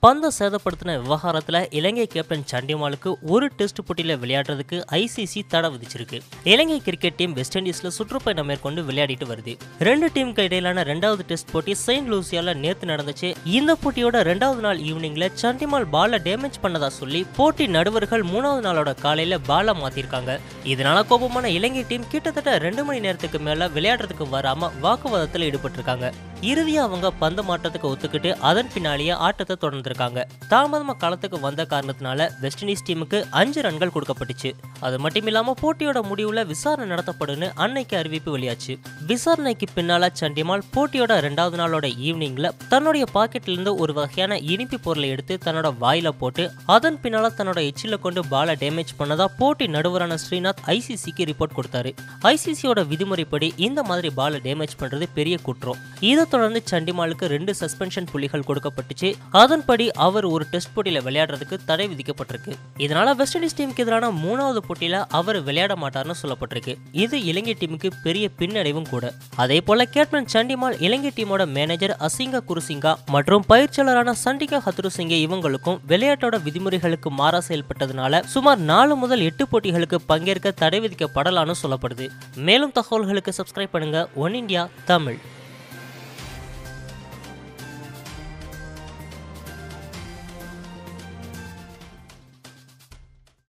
பந்தை சேதப்படுத்தின விவகாரத்துல இலங்கை கேப்டன் சண்டிமாலுக்கு ஒரு டெஸ்ட் போட்டியில விளையாடுறதுக்கு ஐசிசி தடை விதிச்சிருக்கு இலங்கை கிரிக்கெட் டீம் வெஸ்ட் இண்டீஸ்ல சுற்றுப்பயணம் மேற்கொண்டு விளையாடிட்டு வருது ரெண்டு டீமுக்கு இடையிலான ரெண்டாவது டெஸ்ட் போட்டி செயின்ட் லூசியால நேத்து நடந்துச்சு இந்த போட்டியோட ரெண்டாவது நாள் ஈவினிங்ல சண்டிமால் பால டேமேஜ் பண்ணதா சொல்லி போட்டி நடுவர்கள் மூணாவது நாளோட காலையில பால மாத்திருக்காங்க இதனால கோபமான இலங்கை டீம் கிட்டத்தட்ட ரெண்டு மணி நேரத்துக்கு மேல விளையாடுறதுக்கு வராம வாக்குவாதத்தில் ஈடுபட்டிருக்காங்க இறுதியா அவங்க பந்து மாற்றத்துக்கு ஒத்துக்கிட்டு அதன் பின்னாலேயே ஆட்டத்தை தொடர்ந்திருக்காங்க தாமதமா களத்துக்கு வந்த காரணத்தினால வெஸ்ட் இண்டீஸ் டீமுக்கு அஞ்சு ரன்கள் கொடுக்கப்பட்டுச்சு அது மட்டும் இல்லாம போட்டியோட முடிவுல விசாரணை நடத்தப்படும்னு அன்னைக்கு அறிவிப்பு வெளியாச்சு விசாரணைக்கு பின்னால சண்டிமால் போட்டியோட ரெண்டாவது நாளோட ஈவினிங்ல தன்னுடைய பாக்கெட்ல இருந்து ஒரு வகையான இனிப்பு பொருளை எடுத்து தன்னோட வாயில போட்டு அதன் பின்னால தன்னோட எச்சில கொண்டு பாலை டேமேஜ் பண்ணதா போட்டி நடுவரான ஸ்ரீநாத் ஐசிசிக்கு ரிப்போர்ட் கொடுத்தாரு ஐசிசியோட விதிமுறைப்படி இந்த மாதிரி பாலை டேமேஜ் பண்றது பெரிய குற்றம் இதை தொடர்ந்து சண்டிமாலுக்கு ரெண்டு சஸ்பென்ஷன் புள்ளிகள் கொடுக்கப்பட்டுச்சு அதன்படி அவர் ஒரு டெஸ்ட் போட்டியில விளையாடுறதுக்கு தடை விதிக்கப்பட்டிருக்கு இதனால வெஸ்ட் இண்டீஸ் டீமுக்கு எதிரான மூணாவது போட்டியில அவர் விளையாட மாட்டார்னு சொல்லப்பட்டிருக்கு இது இலங்கை டீமுக்கு பெரிய பின்னடைவும் கூட அதே போல கேப்டன் சண்டிமால் இலங்கை டீமோட மேனேஜர் அசிங்கா குருசிங்கா மற்றும் பயிற்சியாளரான சண்டிகா ஹத்ருசிங்கே இவங்களுக்கும் விளையாட்டோட விதிமுறைகளுக்கு மாறா செயல்பட்டதுனால சுமார் நாலு முதல் எட்டு போட்டிகளுக்கு பங்கேற்க தடை விதிக்கப்படலாம்னு சொல்லப்படுது மேலும் தகவல்களுக்கு சப்ஸ்கிரைப் பண்ணுங்க ஒன் இந்தியா தமிழ்